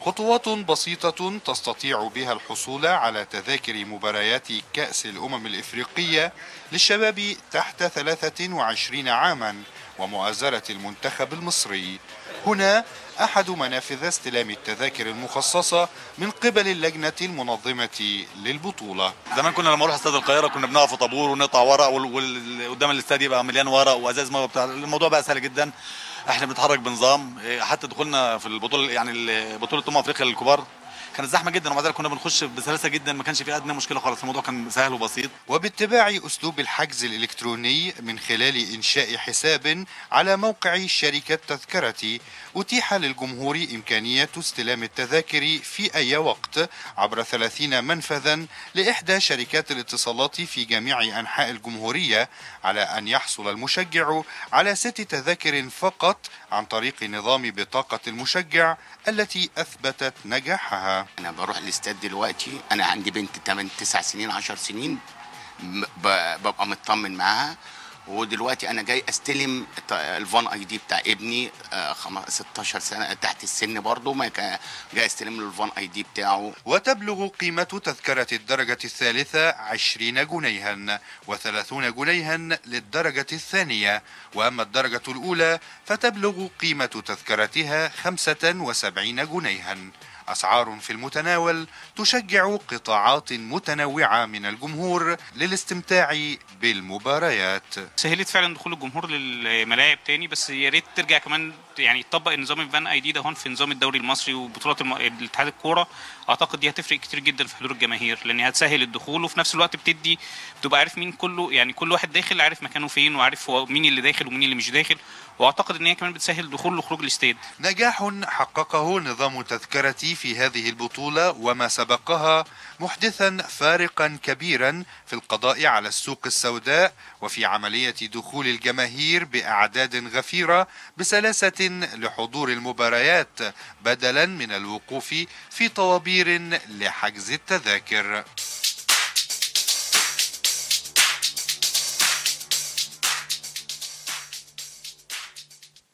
خطوات بسيطة تستطيع بها الحصول على تذاكر مباريات كأس الأمم الإفريقية للشباب تحت 23 عاما ومؤازرة المنتخب المصري هنا أحد منافذ استلام التذاكر المخصصة من قبل اللجنة المنظمة للبطولة زمان كنا لما نروح استاد القاهره كنا بنقف في طابور ونقطع ورق وال- وال- قدام الاستاد يبقى مليان ورق وازاز ميه وبتاع الموضوع بقى سهل جدا احنا بنتحرك بنظام إيه، حتى دخولنا في البطوله يعني ال- بطوله امم افريقيا للكبار كانت زحمه جدا ومع ذلك كنا بنخش بسلاسه جدا ما كانش في ادنى مشكله خالص الموضوع كان سهل وبسيط وباتباع أسلوب الحجز الإلكتروني من خلال إنشاء حساب على موقع شركة تذكرتي أتيح للجمهور إمكانية استلام التذاكر في أي وقت عبر 30 منفذا لإحدى شركات الاتصالات في جميع أنحاء الجمهورية على أن يحصل المشجع على ست تذاكر فقط عن طريق نظام بطاقة المشجع التي أثبتت نجاحها انا بروح الاستاد دلوقتي انا عندي بنت 8 9 سنين 10 سنين م- ب- ببقى مطمن معاها ودلوقتي انا جاي استلم الت- الفان اي دي بتاع ابني آه، خم- 16 سنه تحت السن برضه ما كان جاي استلم له الفان اي دي بتاعه وتبلغ قيمة تذكرة الدرجة الثالثة عشرين جنيها وثلاثون جنيها للدرجة الثانية وأما الدرجة الأولى فتبلغ قيمة تذكرتها خمسة وسبعين جنيها أسعار في المتناول تشجع قطاعات متنوعة من الجمهور للاستمتاع بالمباريات سهلت فعلا دخول الجمهور للملاعب تاني بس يا ريت ترجع كمان يعني يطبق نظام الفان اي دي ده هون في نظام الدوري المصري وبطولات الم... الاتحاد الكوره اعتقد دي هتفرق كتير جدا في حضور الجماهير لان هي هتسهل الدخول وفي نفس الوقت بتدي بتبقى عارف مين كله يعني كل واحد داخل عارف مكانه فين وعارف هو مين اللي داخل ومين اللي مش داخل واعتقد ان هي كمان بتسهل دخول وخروج الاستاد نجاح حققه نظام تذكرتي في هذه البطولة وما سبقها محدثا فارقا كبيرا في القضاء على السوق السوداء وفي عملية دخول الجماهير بأعداد غفيرة بسلاسة لحضور المباريات بدلا من الوقوف في طوابير لحجز التذاكر